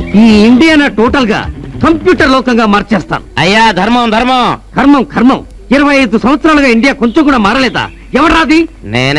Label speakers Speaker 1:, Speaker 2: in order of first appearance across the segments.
Speaker 1: ఈ ఇండియానా టోటల్ గా కంప్యూటర్ లోకంగా మార్చేస్తాను
Speaker 2: అయ్యా ధర్మం ధర్మం
Speaker 1: కర్మం కర్మం ఇరవై ఐదు సంవత్సరాలుగా ఇండియా కొంచెం కూడా మారలేదా ఎవరాది
Speaker 2: నేనే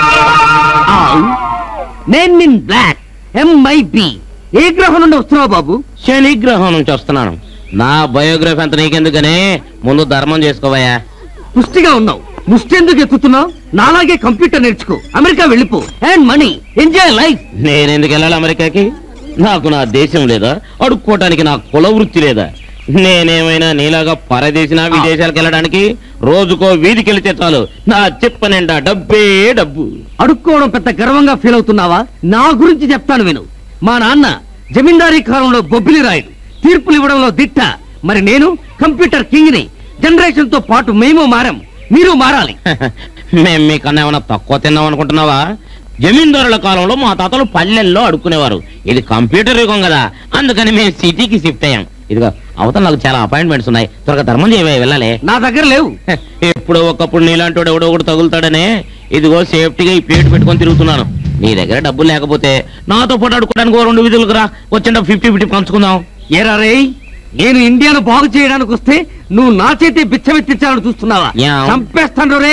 Speaker 1: నేను మిన్ బ్లాక్ ఎంఐబి ఏ గ్రహం నుండి వస్తున్నావు బాబు
Speaker 2: శని గ్రహం నుంచి వస్తున్నాను నా బయోగ్రఫీ అంత నీకెందుకని ముందు ధర్మం చేసుకోవయ్యా
Speaker 1: పుష్టిగా ఉన్నావు ముష్టెందుకు ఎత్తుతున్నావు నాలాగే కంప్యూటర్ నేర్చుకో అమెరికా వెళ్ళిపో అండ్ మనీ ఎంజాయ్ లైఫ్
Speaker 2: నేనెందుకు వెళ్ళాలి అమెరికాకి నాకు నా దేశం లేదా అడుక్కోవటానికి నా కుల వృత్తి లేదా నేనేమైనా నీలాగా పరదేశిన విదేశాలకు వెళ్ళడానికి రోజుకో వీధికి వెళితే చాలు నా చెప్ప నిండా డబ్బే డబ్బు
Speaker 1: అడుక్కోవడం పెద్ద గర్వంగా ఫీల్ అవుతున్నావా నా గురించి చెప్తాను విను మా నాన్న జమీందారీ కాలంలో బొబ్బిలి రాయుడు తీర్పులు ఇవ్వడంలో దిట్ట మరి నేను కంప్యూటర్ కింగ్ ని జనరేషన్ తో పాటు మేము మారాం మీరు మారాలి
Speaker 2: మేం మీకన్నా ఏమైనా తక్కువ తిన్నాం అనుకుంటున్నావా జమీందారుల కాలంలో మా తాతలు పల్లెల్లో అడుక్కునేవారు ఇది కంప్యూటర్ యుగం కదా అందుకని మేము సిటీకి షిఫ్ట్ అయ్యాం ఇదిగో అవతల నాకు చాలా అపాయింట్మెంట్స్ ఉన్నాయి త్వరగా ధర్మం చేయవే వెళ్ళాలి
Speaker 1: నా దగ్గర లేవు
Speaker 2: ఎప్పుడో ఒకప్పుడు నీలాంటి ఎవడో ఒకటి తగులుతాడనే ఇదిగో సేఫ్టీగా ఈ ప్లేట్ పెట్టుకొని తిరుగుతున్నాను నీ దగ్గర డబ్బులు లేకపోతే నాతో పాటు అడుకోవడానికి ఓ రెండు విధులకు రా వచ్చిన ఫిఫ్టీ ఫిఫ్టీ పంచుకుందాం
Speaker 1: ఏరా రేయ్ నేను ఇండియాను బాగు చేయడానికి వస్తే నువ్వు నా చేతి బిచ్చమెత్తించాలని చూస్తున్నావా
Speaker 2: యా.
Speaker 1: చంపేస్తాను రే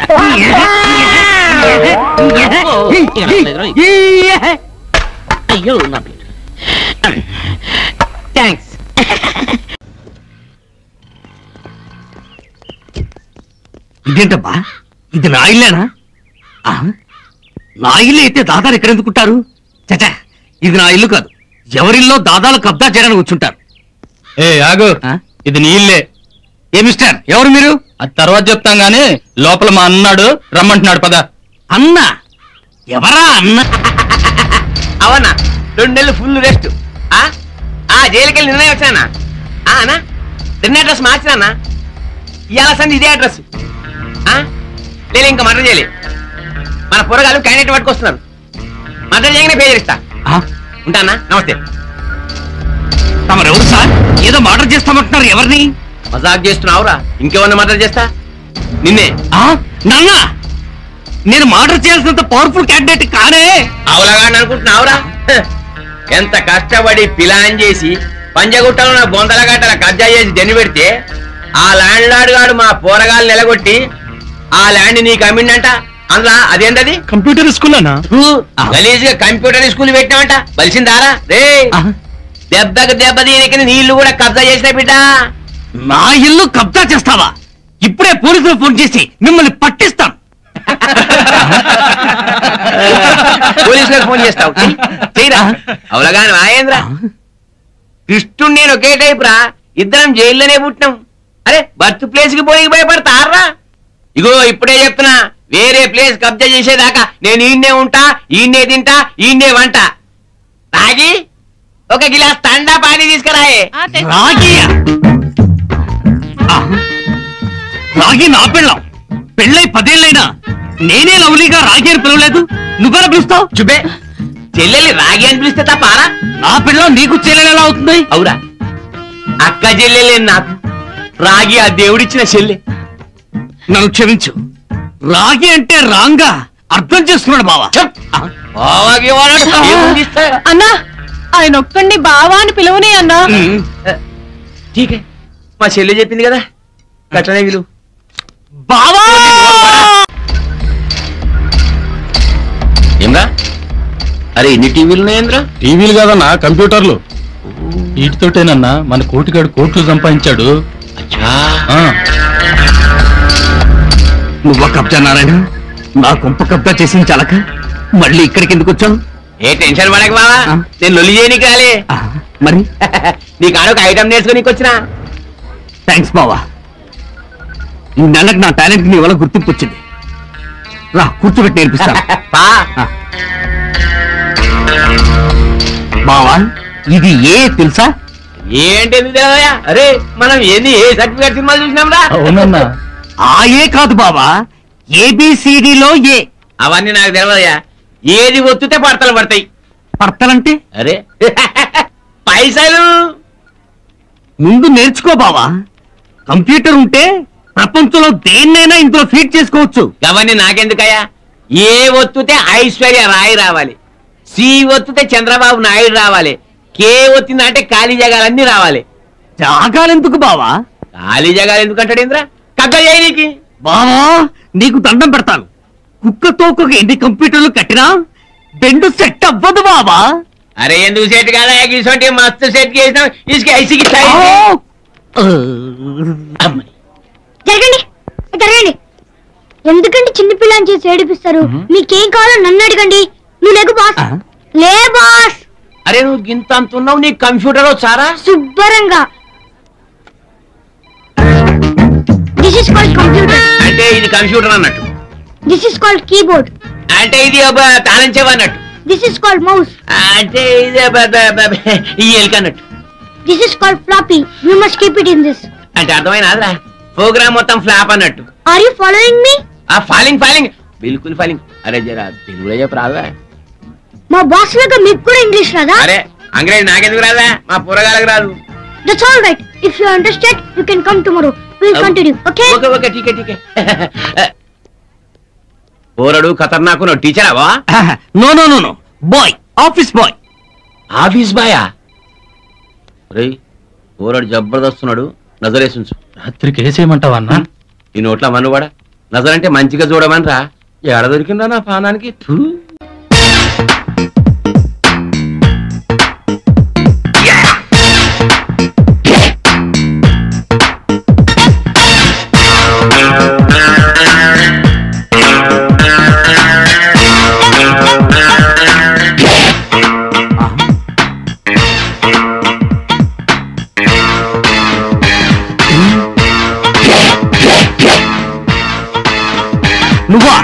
Speaker 2: అయ్యో నా ప్లేట్ థ్యాంక్స్
Speaker 1: ఇదేంటబ్బా ఇది నా ఇల్లేనా ఆ? నా ఇల్లు అయితే దాదాలు ఎక్కడ ఎందుకుంటారు చచా ఇది నా ఇల్లు కాదు ఎవరిల్లో దాదాలు కబ్జా చేయడానికి వచ్చుంటారు
Speaker 3: ఏ ఆగు
Speaker 1: ఆ?
Speaker 3: ఇది నీ ఇల్లే
Speaker 1: ఏ మిస్టర్ ఎవరు మీరు
Speaker 3: అది తర్వాత చెప్తాం గానీ లోపల మా అన్నాడు రమ్మంటున్నాడు పద
Speaker 1: అన్న ఎవరా అన్న
Speaker 4: అవన్నా రెండు నెలలు ఫుల్ రెస్ట్ ఆ ఆ జైలుకి వెళ్ళి నిన్నే వచ్చానా ఆ అన్నా నిన్న అడ్రస్ మార్చినా ఇవాళ సంది ఇదే అడ్రస్ ఆ లేదు ఇంకా మర్డర్ చేయలే మన పొరగాలు క్యాండిడేట్ పట్టుకొస్తున్నారు మర్డర్ చేయగానే పే చేస్తా
Speaker 1: ఆ?
Speaker 4: ఉంటానా నమస్తే
Speaker 1: తమరెవరు సార్ ఏదో మర్డర్ చేస్తామంటున్నారు ఎవరిని
Speaker 4: మజాక్ చేస్తున్నావురా ఇంకేమన్నా మర్డర్ చేస్తా నిన్నే
Speaker 1: ఆ? నాన్న నేను మర్డర్ చేయాల్సినంత పవర్ఫుల్ క్యాండిడేట్ కానే
Speaker 4: అవలగా అనుకుంటున్నావురా హ. ఎంత కష్టపడి ప్లాన్ చేసి పంజగుట్టలో నా బొందల గట్టల కబ్జా చేసి దెన్ని పెడితే ఆ ల్యాండ్ లార్డ్ గాడు మా పోరగాళ్ళు నిలగొట్టి ఆ ల్యాండ్ నీకు అమ్మిండంట అందులో అదేంటది
Speaker 3: కంప్యూటర్ స్కూల్ అన్నా
Speaker 4: గలీజ్ గా కంప్యూటర్ స్కూల్ పెట్టినామంట బలిసిందారా రే
Speaker 1: ఆ?
Speaker 4: దెబ్బకు దెబ్బ దీనికి నీళ్లు కూడా కబ్జా చేసిన బిడ్డ
Speaker 1: నా ఇల్లు కబ్జా చేస్తావా ఇప్పుడే పోలీసులు ఫోన్ చేసి మిమ్మల్ని పట్టిస్తాం
Speaker 4: పోలీసులకు ఫోన్ చేస్తావు చెయ్, చెయ్యరా అవలగాని ఆయేంద్ర కృష్ణుడు నేను ఒకే టైప్ రా ఇద్దరం జైల్లోనే పుట్టినాం అరే బర్త్ ప్లేస్ కి పోయి భయపడతారా ఇగో ఇప్పుడే చెప్తున్నా వేరే ప్లేస్ కబ్జా చేసేదాకా నేను ఈయన్నే ఉంటా ఈయన్నే తింటా ఈయన్నే వంట తాగి ఒక గిలాస్ తండా పానీ తీసుకురాయే
Speaker 1: రాగియా ఆ? రాగి నా పెళ్ళం పెళ్ళై పదేళ్ళైనా నేనే లవ్లీగా రాగి అని పిలవలేదు నువ్వెలా పిలుస్తావు
Speaker 4: చుబే చెల్లెలి రాగి అని పిలిస్తే తప్పారా
Speaker 1: నా పెళ్ళం నీకు చెల్లెలు అవుతుంది
Speaker 4: అవురా అక్క చెల్లెలే నాకు రాగి ఆ దేవుడిచ్చిన చెల్లె
Speaker 1: నన్ను క్షమించు రాగి అంటే రాంగా అర్థం చేసుకున్నాడు బావా
Speaker 4: చెప్. బావాకి వాడాడు. ఏముంది ఇస్తే?
Speaker 5: అన్నా ఆయన ఒక్కండి బావా అని పిలవనే అన్నా
Speaker 1: ఉమ్.
Speaker 4: ఠీకే మా చెల్లె చెప్పింది కదా గట్లనే విలు
Speaker 1: బావా
Speaker 4: ఏమ్రా అరే ఇన్ని టీవీలు ఉన్నాయేంద్రా
Speaker 3: టీవీలు కాదన్నా కంప్యూటర్లు వీటితోటేనన్నా మన కోటిగాడు కోట్లు సంపాదించాడు
Speaker 4: అచ్చా
Speaker 3: ఆ,
Speaker 1: నువ్వ కబ్జా నారాయణ నా కొంప కబ్జా చేసింది చాలక మళ్ళీ ఇక్కడికి ఎందుకు వచ్చావు
Speaker 4: ఏ టెన్షన్ పడక బావా
Speaker 1: ఆ.
Speaker 4: నేను లొల్లి చేయనీకి రాలే
Speaker 1: ఆ, మరి
Speaker 4: నీ కాడ ఒక ఐటమ్ నేర్చుకోనీకి వచ్చినా
Speaker 1: థ్యాంక్స్ బావా ఈ నెలకు నా టాలెంట్ నీ వల్ల గుర్తింపు వచ్చింది రా కూర్చోబెట్టి నేర్పిస్తాను
Speaker 4: పా
Speaker 1: ఆ. బావా ఇది ఏ తెలుసా
Speaker 4: ఏంటి ఎందుకు తెలియదయ్యా? అరే మనం ఏంది ఏ సర్టిఫికేట్ సినిమాలు చూసినాం రా
Speaker 3: అవునన్నా
Speaker 1: ఆ ఏ కాదు బావా ఏబిసిడిలో ఏ
Speaker 4: అవన్నీ నాకు తెలియదయ్యా ఏది ఒత్తుతే పడతలు పడతాయి
Speaker 1: పడతలంటే
Speaker 4: అరే పైసలు
Speaker 1: ముందు నేర్చుకో బావా కంప్యూటర్ ఉంటే ప్రపంచంలో దేన్నైనా ఇందులో ఫీడ్ చేసుకోవచ్చు
Speaker 4: అవన్నీ నాకెందుకయ్యా ఏ ఒత్తుతే ఐశ్వర్య రాయ్ రావాలి సి ఒత్తుతే చంద్రబాబు నాయుడు రావాలి కే వచ్చిందంటే ఖాళీ జగాలన్నీ రావాలి
Speaker 1: జాగాలెందుకు బావా
Speaker 4: ఖాళీ జగాలు ఎందుకంటాడు ఇంద్ర కగ్గ చేయనీకి
Speaker 1: బావా నీకు దండం పెడతాను కుక్క తోకకు ఎన్ని కంప్యూటర్లు కట్టినా బెండు సెట్ అవ్వదు బావా
Speaker 4: అరే ఎందుకు సెట్ కాదా ఇటువంటి మస్తు సెట్ చేసినాం ఇసుక ఐసికి
Speaker 6: జరగండి జరగండి ఎందుకండి చిన్నపిల్లని చేసి ఏడిపిస్తారు మీకేం కావాలో నన్ను అడగండి నువ్వు లేకు బాస్
Speaker 1: ఆ?
Speaker 6: లే బాస్
Speaker 4: అరే నువ్వు గింత అంతున్నావు నీ కంప్యూటర్ వచ్చారా
Speaker 6: శుభ్రంగా దిస్ ఇస్ కాల్డ్ కంప్యూటర్
Speaker 4: అంటే ఇది కంప్యూటర్ అన్నట్టు
Speaker 6: దిస్ ఇస్ కాల్డ్ కీబోర్డ్
Speaker 4: అంటే ఇది తాళం చెవి అన్నట్టు
Speaker 6: దిస్ ఇస్ కాల్డ్ మౌస్
Speaker 4: అంటే ఇది బ- బ- బ- బ- ఈ ఎలుక అన్నట్టు
Speaker 6: this is called floppy you must keep it in this
Speaker 4: అంటే అర్థమైనా ప్రోగ్రామ్ మొత్తం ఫ్లాప్ అన్నట్టు
Speaker 6: ఆర్ యూ ఫాలోయింగ్ మీ
Speaker 4: ఆ ఫాలింగ్ ఫాలింగ్ బిల్కుల్ ఫాలింగ్ అరే జరా తెలుగులో చెప్పు రాదా
Speaker 6: మా బాస్ లాగా మీకు కూడా ఇంగ్లీష్ రాదా
Speaker 4: అరే అంగ్రేజ్ నాకెందుకు రాదా మా పూరగాలకు రాదు
Speaker 6: that's all right if you understand you can come tomorrow will continue okay
Speaker 4: okay okay ఠీకే ఠీకే పోరడు ఖతర్నాకు టీచర్ అవా
Speaker 1: no no no no boy office boy
Speaker 4: office బాయా రే పోరడు జబర్దస్తున్నాడు నజరేసుంచు
Speaker 3: రాత్రికి వేసేయమంటావా అన్న
Speaker 4: ఈ నోట్ల మనువాడా నజర్ అంటే మంచిగా చూడమని రా ఎడ దొరికిందా నా పానానికి థూ.
Speaker 1: నువ్వా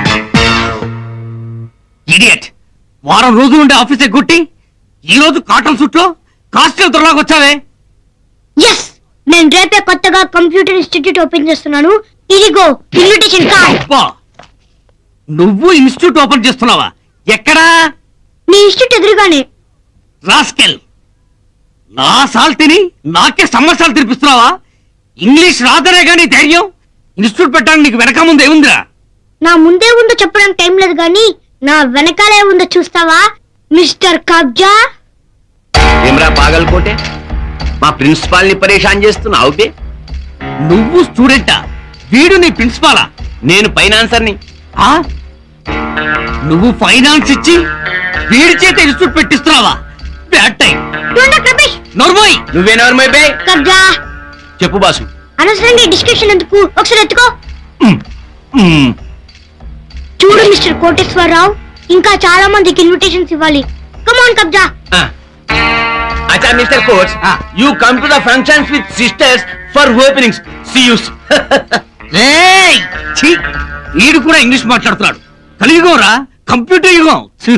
Speaker 1: ఇడియట్ వారం రోజులు ఉండే ఆఫీసే గుట్టి ఈ రోజు కాటన్ సుట్లో కాస్ట్యూమ్ త్వరలోకి వచ్చావే
Speaker 6: ఎస్ నేను రేపే కొత్తగా కంప్యూటర్ ఇన్స్టిట్యూట్ ఓపెన్ చేస్తున్నాను ఇదిగో ఇన్విటేషన్ కార్డ్
Speaker 1: అబ్బా నువ్వు ఇన్స్టిట్యూట్ ఓపెన్ చేస్తున్నావా ఎక్కడా
Speaker 6: మీ ఇన్స్టిట్యూట్ ఎదురుగానే
Speaker 1: రాస్కెల్ నా సాల్ తిని నాకే సమస్యలు తినిపిస్తున్నావా ఇంగ్లీష్ రాదనే గానీ ధైర్యం ఇన్స్టిట్యూట్ పెట్టడానికి నీకు వెనక ముందు ఏముందిరా
Speaker 6: నా ముందే ఉందో చెప్పడానికి టైం లేదు కానీ నా వెనకాలే ఉందో చూస్తావా మిస్టర్ కబ్జా
Speaker 4: ఏమ్రా పాగల్కోటే మా ప్రిన్సిపాల్ ని పరేషాన్ చేస్తున్నావు బే
Speaker 1: నువ్వు స్టూడెంటా వీడు నీ ప్రిన్సిపాలా
Speaker 4: నేను ఫైనాన్సర్ ని
Speaker 1: ఆ? నువ్వు ఫైనాన్స్ ఇచ్చి వీడి చేత ఇన్స్టిట్యూట్ పెట్టిస్తున్నావా బ్యాడ్ టైం
Speaker 6: డోంట్ రమేష్
Speaker 1: నోర్మోయ్
Speaker 4: నువ్వేనెవరు మై బే
Speaker 6: కబ్జా
Speaker 4: చెప్పు బాసు
Speaker 6: అనవసరంగా డిస్కషన్ ఎందుకు ఒకసారి ఎత్తుకో
Speaker 1: మ్మ్.
Speaker 6: చూడు మిస్టర్ కోటేశ్వరరావు ఇంకా చాలా మందికి ఇన్విటేషన్స్ ఇవ్వాలి కమాన్ కబ్జా
Speaker 4: అచ్చా mister coach
Speaker 1: Ah.
Speaker 4: You come to the functions with sisters for openings సి యూస్
Speaker 1: ఏయ్! ఛీ! వీడు కూడా ఇంగ్లీష్ మాట్లాడుతున్నాడు కలియుగం రా కంప్యూటర్ యుగం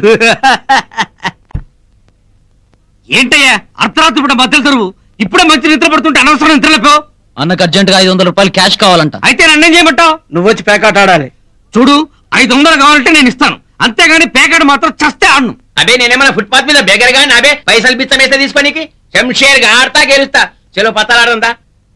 Speaker 1: ఏంటయ్యా అర్ధరాత్రి పూట మధ్యలో తెరువు ఇప్పుడే మంచి నిద్ర పడుతుంటే అనవసరం నిద్రలేపో
Speaker 3: అన్నకు అర్జెంట్ గా ఐదు వందల రూపాయలు క్యాష్ కావాలంట
Speaker 1: అయితే నన్నేం చేయమంటావు
Speaker 3: నువ్వు వచ్చి ప్యాకాట్ ఆడాలి
Speaker 1: చూడు ఐదు వందలు కావాలంటే నేను ఇస్తాను అంతేగాని పేకాడు మాత్రం చస్తే ఆడను
Speaker 4: అబే నేనేమన్నా ఫుట్పాత్ మీద బెగర్ గాని అబే పైసలు బిచ్చం వేస్తే తీసుకోనికి శంషేర్ గా ఆడతా గెలుస్తా చలో పత్తాలాడుందా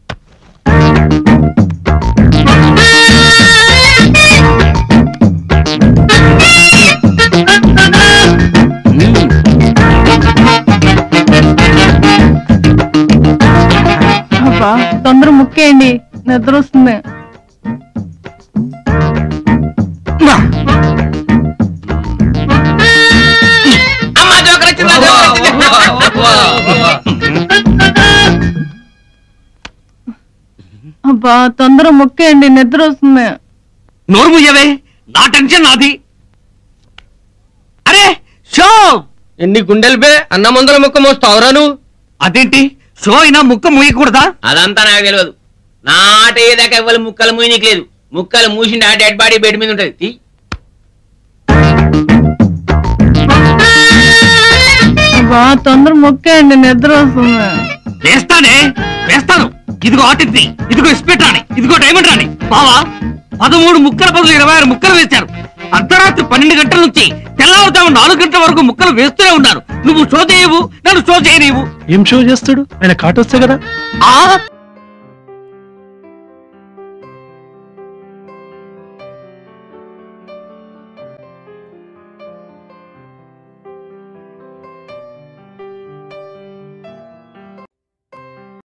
Speaker 5: అబ్బా తొందర ముక్కేయండి నిద్ర వస్తుంది
Speaker 4: అమ్మా జోకర్ వచ్చిందా జోకర్ వచ్చిందా?
Speaker 5: అబ్బా తొందర ముక్కేయండి నిద్ర వస్తుంది
Speaker 1: నోరు ముయ్యవే నా టెన్షన్ నాది అరే షో
Speaker 3: ఎన్ని గుండెలు బే అన్న ముందర ముక్క మోస్తావురా నువ్వు
Speaker 1: అదేంటి షో అయినా ముక్క ముయ్యకూడదా
Speaker 4: అదంతా నాకు తెలియదు నాట ఏదాకా ఇవ్వాలి ముక్కలు మూయనీకి లేదు ముక్కలు మూసిండి ఆ డెడ్ బాడీ బెడ్ మీద ఉంటది తీ.
Speaker 5: అబ్బా తొందర ముక్కేయండి నిద్ర వస్తుంది
Speaker 1: వేస్తానే వేస్తాను ఇదిగో ఆటింది ఇదిగో ఇస్పెట్ రాని ఇదిగో డైమండ్ రాని బావా పదమూడు ముక్కల బదులు ఇరవై ఆరు ముక్కలు వేశారు అర్ధరాత్రి పన్నెండు గంటల నుంచి తెల్లవారుజాము నాలుగు గంటల వరకు ముక్కలు వేస్తూనే ఉన్నారు నువ్వు షో చేయవు నన్ను షో చేయనివు
Speaker 3: ఏం షో చేస్తాడు ఆయన కాటొస్తే కదా
Speaker 1: ఆ